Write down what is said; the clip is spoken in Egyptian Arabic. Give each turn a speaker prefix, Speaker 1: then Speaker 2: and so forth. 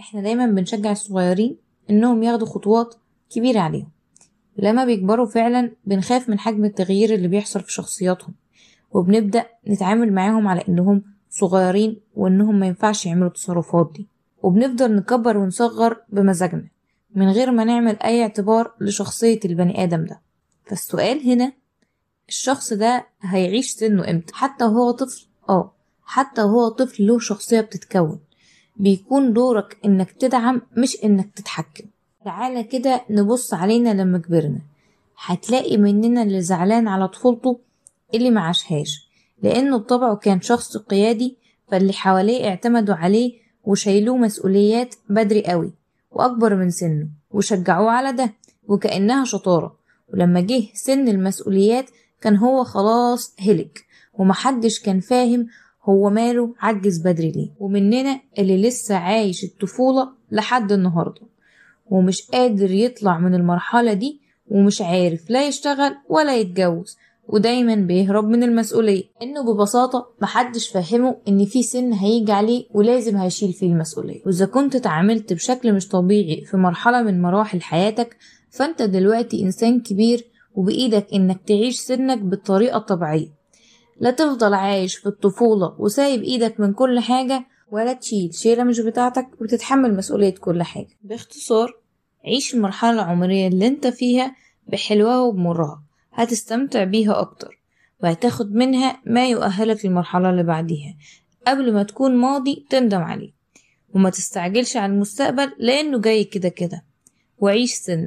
Speaker 1: احنا دايما بنشجع الصغيرين انهم ياخدوا خطوات كبيرة عليهم لما بيكبروا فعلا بنخاف من حجم التغيير اللي بيحصل في شخصياتهم وبنبدأ نتعامل معاهم على انهم صغيرين وانهم ما ينفعش يعملوا التصرفات دي وبنفضل نكبر ونصغر بمزاجنا من غير ما نعمل اي اعتبار لشخصية البني ادم ده فالسؤال هنا الشخص ده هيعيش سنه امتى حتى وهو طفل اه حتى وهو طفل له شخصية بتتكون بيكون دورك انك تدعم مش انك تتحكم تعالى كده نبص علينا لما كبرنا هتلاقي مننا اللي زعلان على طفولته اللي معاشهاش لانه بطبعه كان شخص قيادي فاللي حواليه اعتمدوا عليه وشايلوه مسؤوليات بدري قوي واكبر من سنه وشجعوه على ده وكأنها شطارة ولما جه سن المسؤوليات كان هو خلاص هلك ومحدش كان فاهم هو ماله عجز بدري ليه ومننا اللي لسه عايش الطفولة لحد النهاردة ومش قادر يطلع من المرحلة دي ومش عارف لا يشتغل ولا يتجوز ودايما بيهرب من المسؤولية انه ببساطة محدش فاهمه ان في سن هيجي عليه ولازم هيشيل فيه المسؤولية واذا كنت اتعاملت بشكل مش طبيعي في مرحلة من مراحل حياتك فانت دلوقتي انسان كبير وبايدك انك تعيش سنك بالطريقة الطبيعية لا تفضل عايش في الطفولة وسايب ايدك من كل حاجة ولا تشيل شيلة مش بتاعتك وتتحمل مسؤولية كل حاجة باختصار عيش المرحلة العمرية اللي انت فيها بحلوها وبمرها هتستمتع بيها أكتر وهتاخد منها ما يؤهلك للمرحلة اللي بعديها قبل ما تكون ماضي تندم عليه وما تستعجلش على المستقبل لأنه جاي كده كده وعيش سن